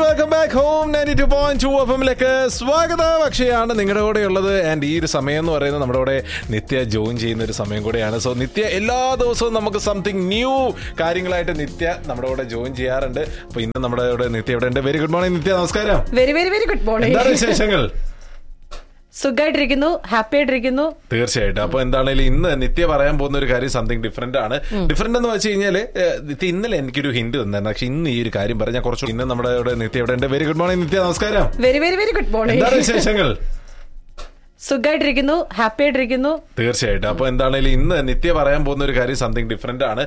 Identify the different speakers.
Speaker 1: welcome back home ninety two point two F എമ്മിലേക്ക് സ്വാഗതം അക്ഷയാണ് നിങ്ങളുടെ കൂടെ ഉള്ളത് ആൻഡ് ഈ ഒരു സമയം എന്ന് പറയുന്നത് നമ്മുടെ കൂടെ നിത്യ ജോയിൻ ചെയ്യുന്ന ഒരു സമയം കൂടെയാണ് സോ നിത്യ എല്ലാ ദിവസവും നമുക്ക് സംതിങ് ന്യൂ കാര്യങ്ങളായിട്ട് നിത്യ നമ്മുടെ കൂടെ ജോയിൻ ചെയ്യാറുണ്ട് അപ്പൊ ഇന്ന് നമ്മുടെ കൂടെ നിത്യ ഇവിടെ ഉണ്ട് വെരി ഗുഡ് മോർണിംഗ് നിത്യ നമസ്കാരം
Speaker 2: വെരി വെരി വെരി ഗുഡ്
Speaker 1: എന്താണ്
Speaker 2: മോർണിംഗ്
Speaker 1: വിശേഷങ്ങൾ
Speaker 2: സുഖമായിട്ടിരിക്കുന്നു ഹാപ്പി ആയിട്ടിരിക്കുന്നു
Speaker 1: തീർച്ചയായിട്ടും അപ്പൊ എന്താണേലും ഇന്ന് നിത്യ പറയാൻ പോകുന്ന ഒരു കാര്യം സംതിങ് ഡിഫറെന്റ് ആണ് ഡിഫറെന്റ് എന്ന് വെച്ച് കഴിഞ്ഞാല് ഏഹ്, നിത്യ ഇന്നലെ എനിക്കൊരു ഹിന്റ് തന്നായിരുന്നു പക്ഷെ ഇന്ന് ഈ ഒരു കാര്യം പറഞ്ഞാൽ കുറച്ച് ഇന്ന് നമ്മുടെ ഇവിടെ നിത്യ ഇവിടെ ഉണ്ട് വെരി ഗുഡ് മോർണിംഗ് നിത്യ നമസ്കാരം
Speaker 2: വെരി വെരി വെരി ഗുഡ്
Speaker 1: എന്താണ്
Speaker 2: മോർണിംഗ്
Speaker 1: വിശേഷങ്ങൾ
Speaker 2: സുഖമായിട്ടിരിക്കുന്നു ഹാപ്പി ആയിട്ടിരിക്കുന്നു
Speaker 1: തീർച്ചയായിട്ടും അപ്പൊ എന്താണേലും ഇന്ന് നിത്യ പറയാൻ പോകുന്ന ഒരു കാര്യം സംതിങ് ഡിഫറെന്റ് ആണ്